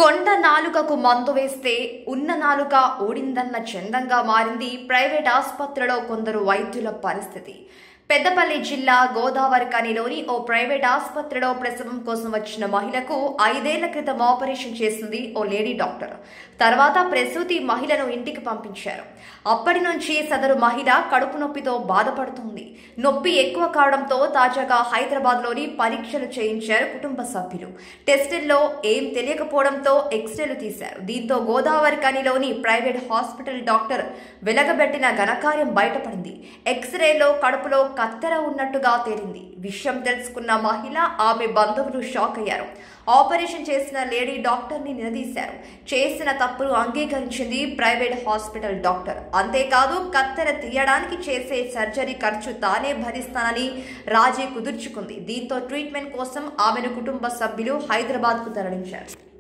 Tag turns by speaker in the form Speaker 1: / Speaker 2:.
Speaker 1: కొండ నాలుకకు మందు వేస్తే ఉన్న నాలుక ఊడిందన్న చందంగా మారింది ప్రైవేట్ ఆసుపత్రిలో కొందరు వైద్యుల పరిస్థితి పెద్దపల్లి జిల్లా గోదావరి కనిలోని ఓ ప్రైవేట్ ఆసుపత్రిలో ప్రసవం కోసం వచ్చిన మహిళకు ఐదేళ్ల క్రితం ఆపరేషన్ చేసింది ఓ లేడీ డాక్టర్ తర్వాత ప్రసూతి మహిళను ఇంటికి పంపించారు అప్పటి నుంచి సదరు మహిళ కడుపు నొప్పితో బాధపడుతుంది నొప్పి ఎక్కువ కావడంతో తాజాగా హైదరాబాద్ లోని పరీక్షలు చేయించారు కుటుంబ సభ్యులు టెస్టుల్లో ఏం తెలియకపోవడంతో ఎక్స్రేలు తీశారు దీంతో గోదావరి కనిలోని ప్రైవేట్ హాస్పిటల్ డాక్టర్ వెలగబెట్టిన ఘనకార్యం బయటపడింది ఎక్స్రేలో కడుపులో కత్తెర ఉన్నట్టుగా తేలింది విషయం తెలుసుకున్న మహిళ ఆమె బంధువులు షాక్ అయ్యారు ఆపరేషన్ చేసిన లేడీ డాక్టర్ని నిలదీశారు చేసిన తప్పును అంగీకరించింది ప్రైవేట్ హాస్పిటల్ డాక్టర్ అంతేకాదు కత్తెర తీయడానికి చేసే సర్జరీ ఖర్చు తానే భరిస్తానని రాజీ కుదుర్చుకుంది దీంతో ట్రీట్మెంట్ కోసం ఆమెను కుటుంబ సభ్యులు హైదరాబాద్కు తరలించారు